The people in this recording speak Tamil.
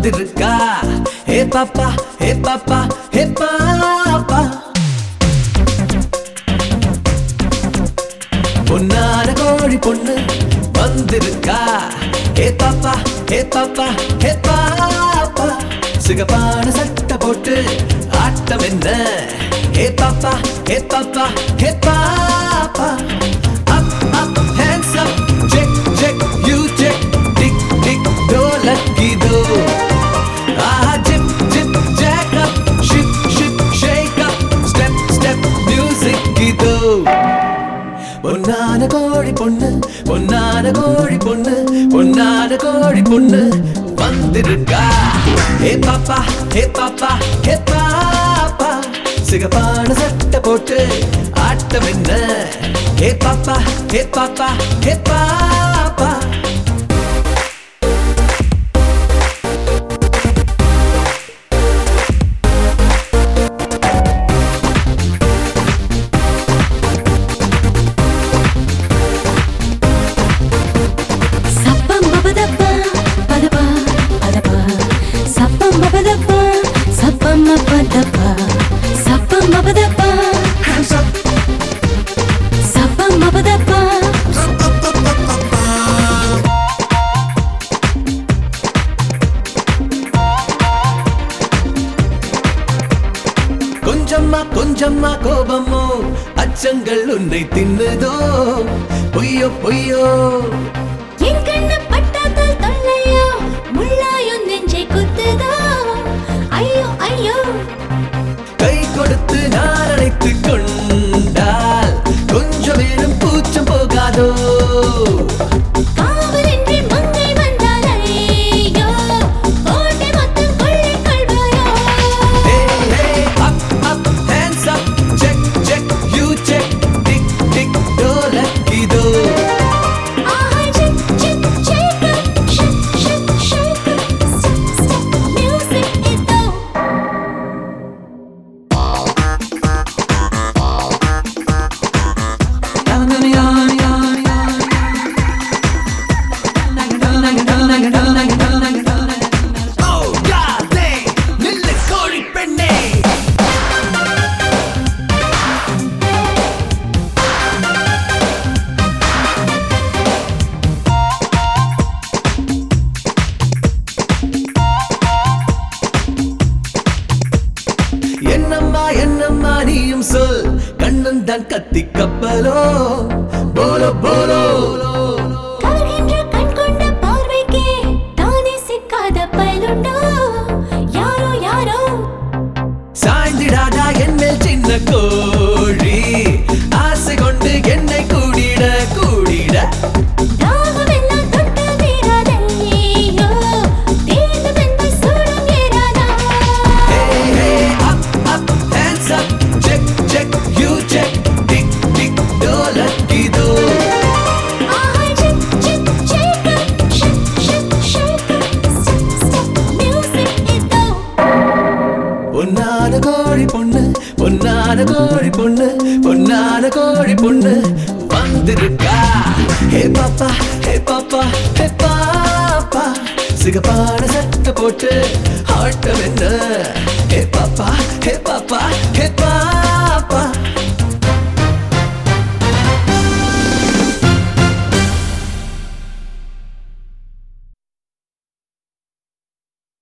வந்திருக்கா ஹே பாப்பா ஹே பாப்பா ஹே பாப்பா பொன்னான கோழி பொண்ணு வந்திருக்கா ஹே பாப்பா ஹே பாப்பா ஹே பாப்பா சிகப்பான சட்டை போட்டு ஆட்டம் என்ன ஹே பாப்பா ஹே பாப்பா ஹே பாப்பா up up hands up check check you check tick tick டோலக்கி தோ ஆஹா zip zip jack up ship ship shake up step step music இதோ பொன்னான கோழி பொண்ணு பொன்னான கோழி பொண்ணு பொன்னான கோழி பொண்ணு வந்திருக்கா ஹே பாப்பா ஹே பாப்பா ஹே பாப்பா சிகப்பான சட்டை போட்டு ஆட்டம் என்ன ஹே பாப்பா ஹே பாப்பா ஹே பாப்பா சப்பம் பபதப்பா பதப்பா பதப்பா சப்பம் பபதப்பா சப்பம் பதப்பா சப்பம் பபதப்பா சப்பம் பபதப்பா கொஞ்சம்மா கொஞ்சம்மா கோபமோ அச்சங்கள் உன்னை தின்னுதோ பொய்யோ பொய்யோ என் கண்ணு பட்டாத்தால் தொல்லையோ முள்ளாயும் நெஞ்சை குத்துதோ ஐயோ ஐயோ கை கொடுத்து நான் அணைத்துக் கொண்டால் கொஞ்சம் வேணும் பூச்சம் போகாதோ காவலின்றி மங்கை வந்தால் ஐயோ கோட்டை மொத்தம் கொள்ளை கொள்வாயோ Hey, hey, up, up, hands up, check, check, you check, tick, tick, டோலக்கிதோ ஆஹா chick chick shake up shake shake shake up step step music இதோ Oh, God dang, நில்லு கோழி பெண்ணே என்னம்மா என்னம்மா நீயும் சொல் கண்ணன் தான் கத்தி கப்பலோ போலோ போலோ கவர்கின்ற கண் கொண்ட பார்வைக்கே தானே சிக்காத பயலுண்டோ யாரோ யாரோ சாய்ந்திடாதா என்ன சின்ன கோழி ஆசை கொண்டு என்னை கூடிட கூடிட தாகமெல்லாம் தொட்டு தீராதையோ தீர்ந்து வெந்து சூடும் ஏறாதா Hey, hey, up, up, hands up, check, check, you check, tick, tick, டோலக்கிதோ ஆஹா chick chick shake up shake shake shake up step step music இதோ பொன்னான கோழி பொண்ணு பொன்னான கோழி பொண்ணு பொன்னான கோழி பொண்ணு வந்திருக்கா ஹே பாப்பா ஹே பாப்பா ஹே பாப்பா சிகப்பான சட்டை போட்டு ஆட்டம் என்ன